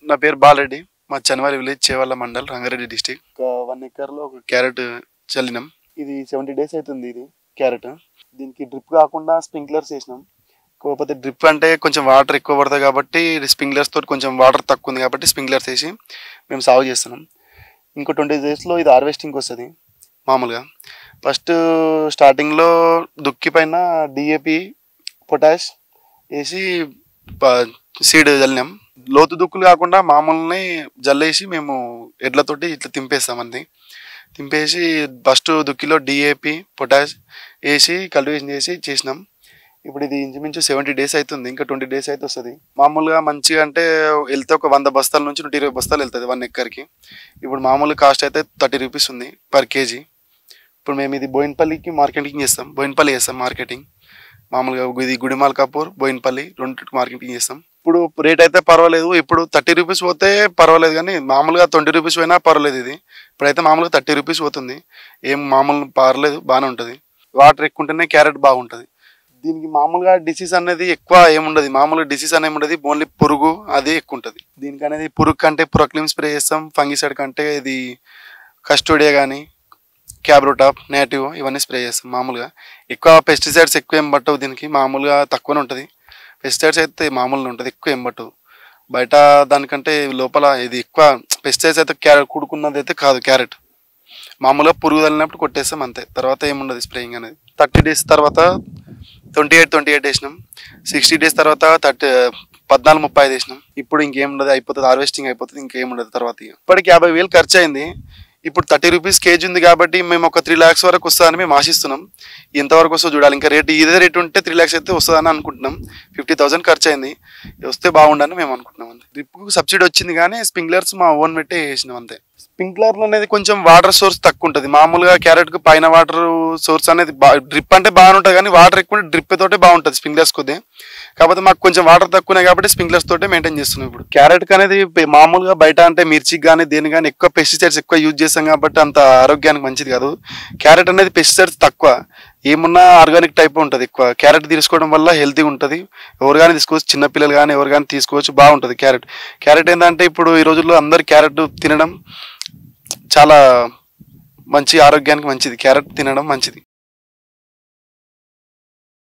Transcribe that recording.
నా పేరు బాలరెడ్డి మా చనవారి విలేజ్ చేవల్ల మండల్ రంగారెడ్డి డిస్టిక్ ఒక వన్ ఎకర్లో ఒక క్యారెట్ చల్లినాం ఇది సెవెంటీ డేస్ అవుతుంది ఇది క్యారెట్ దీనికి డ్రిప్ కాకుండా స్ప్రింక్లర్స్ వేసినాం కాకపోతే డ్రిప్ అంటే కొంచెం వాటర్ ఎక్కువ పడుతుంది కాబట్టి స్ప్రింక్లర్స్ తోటి కొంచెం వాటర్ తక్కువ ఉంది కాబట్టి స్ప్రింక్లర్స్ వేసి మేము సాగు చేస్తున్నాం ఇంకో ట్వంటీ డేస్లో ఇది హార్వెస్టింగ్కి వస్తుంది మామూలుగా ఫస్ట్ స్టార్టింగ్లో దుక్కి పైన డిఏపి పొటాష్ వేసి సీడ్ చల్లినాం లోతు దుక్కులు కాకుండా మామూలుని జల్లేసి మేము ఎడ్లతోటి ఇట్లా తింపేస్తాం అంతే తింపేసి ఫస్ట్ దుక్కిలో డిఏపి పొటాష్ వేసి కల్టివేషన్ చేసి చేసినాం ఇప్పుడు ఇది ఇంచుమించు సెవెంటీ డేస్ అవుతుంది ఇంకా ట్వంటీ డేస్ అయితే వస్తుంది మామూలుగా మంచిగా అంటే వెళ్తే ఒక వంద బస్తాల నుంచి నూట ఇరవై బస్తాలు వెళ్తుంది వన్ ఎక్కర్కి ఇప్పుడు మామూలు కాస్ట్ అయితే థర్టీ రూపీస్ ఉంది పర్ కేజీ ఇప్పుడు మేము ఇది బోయిన్పల్లికి మార్కెటింగ్ చేస్తాం బోయిన్పల్లి చేస్తాం మార్కెటింగ్ మామూలుగా ఇది గుడిమాల్ కపూర్ బోయిన్పల్లి రెండింటికి మార్కెటింగ్ చేస్తాం ఇప్పుడు రేట్ అయితే పర్వాలేదు ఇప్పుడు థర్టీ రూపీస్ పోతే పర్వాలేదు కానీ మామూలుగా ట్వంటీ రూపీస్ పోయినా పర్వాలేదు ఇది ఇప్పుడైతే మామూలుగా థర్టీ రూపీస్ పోతుంది ఏం మామూలు పర్లేదు బాగానే ఉంటుంది వాటర్ ఎక్కువ ఉంటేనే క్యారెట్ బాగుంటుంది దీనికి మామూలుగా డిసీజ్ అనేది ఎక్కువ ఏముండదు మామూలుగా డిసీజ్ అనేది ఉండదు ఓన్లీ పురుగు అది ఎక్కువ ఉంటుంది దీనికి అనేది పురుగు కంటే పురక్లిమ్ స్ప్రే చేస్తాం ఫంగిసైడ్ కంటే ఇది కస్టోడియా కానీ క్యాబ్రోటాప్ నేటివ్ ఇవన్నీ స్ప్రే చేస్తాం మామూలుగా ఎక్కువ పెస్టిసైడ్స్ ఎక్కువ ఏం పట్టవు దీనికి మామూలుగా తక్కువనే ఉంటుంది పెస్టిసైడ్స్ అయితే మామూలుగా ఉంటుంది ఎక్కువ ఏం పట్టవు బయట దానికంటే లోపల ఇది ఎక్కువ పెస్టిసైడ్స్ అయితే క్యారెట్ కూడుకున్నది అయితే కాదు క్యారెట్ మామూలుగా పురుగు తల్లినప్పుడు కొట్టేస్తాం అంతే తర్వాత ఏముండదు స్ప్రేయింగ్ అనేది థర్టీ డేస్ తర్వాత ట్వంటీ ఎయిట్ ట్వంటీ ఎయిట్ వేసినాం సిక్స్టీ డేస్ తర్వాత థర్టీ పద్నాలుగు ముప్పై ఐదు వేసినాం ఇప్పుడు ఇంకేం ఉండదు అయిపోతుంది హార్వెస్టింగ్ అయిపోతుంది ఇంకేం ఉండదు తర్వాత ఇక. ఇప్పటికి యాభై వేలు ఖర్చు అయింది ఇప్పుడు థర్టీ రూపీస్ కేజీ ఉంది కాబట్టి మేము ఒక త్రీ ల్యాక్స్ వరకు వస్తుందని మేము ఆశిస్తున్నాం ఎంతవరకు వస్తుందో చూడాలి ఇంకా రేట్ ఇదే రేట్ ఉంటే త్రీ ల్యాక్స్ అయితే వస్తుందని అనుకుంటున్నాం ఫిఫ్టీ థౌసండ్ ఖర్చు అయింది వస్తే బాగుండని మేము అనుకుంటున్నాం అంతే డ్రిప్కు సబ్సిడీ వచ్చింది కానీ స్ప్రింక్లర్స్ మా ఓన్ పెట్టే వేసినాం అంతే స్ప్రింక్లర్లు అనేది కొంచెం వాటర్ సోర్స్ తక్కువ ఉంటుంది మామూలుగా క్యారెట్ కు పైన వాటర్ సోర్స్ అనేది డ్రిప్ అంటే బాగానే ఉంటుంది కానీ వాటర్ ఎక్కువ డ్రిప్ తోటే బాగుంటుంది స్ప్రింక్లర్స్ కొద్ది కాకపోతే మాకు కొంచెం వాటర్ తక్కువనే కాబట్టి స్ప్రింక్లర్స్ తోటే మెయింటైన్ చేస్తున్నాం ఇప్పుడు క్యారెట్ కి అనేది పె- మామూలుగా బయట అంటే మిర్చికి కానీ దేని కానీ ఎక్కువ పెస్టిసైడ్స్ ఎక్కువ యూజ్ చేస్తాం కాబట్టి అంత ఆరోగ్యానికి మంచిది కాదు క్యారెట్ అనేది పెస్టిసైడ్స్ తక్కువ ఏమున్నా ఆర్గానిక్ టైప్ ఉంటుంది ఎక్కువ క్యారెట్ తీసుకోవడం వల్ల హెల్తీగా ఉంటుంది ఎవరు కానీ తీసుకోవచ్చు చిన్నపిల్లలు కానీ ఎవరు కానీ తీసుకోవచ్చు బాగుంటుంది క్యారెట్ క్యారెట్ ఏంటంటే ఇప్పుడు ఈ రోజుల్లో అందరు క్యారెట్ తినడం చాలా మంచి ఆరోగ్యానికి మంచిది క్యారెట్ తినడం మంచిది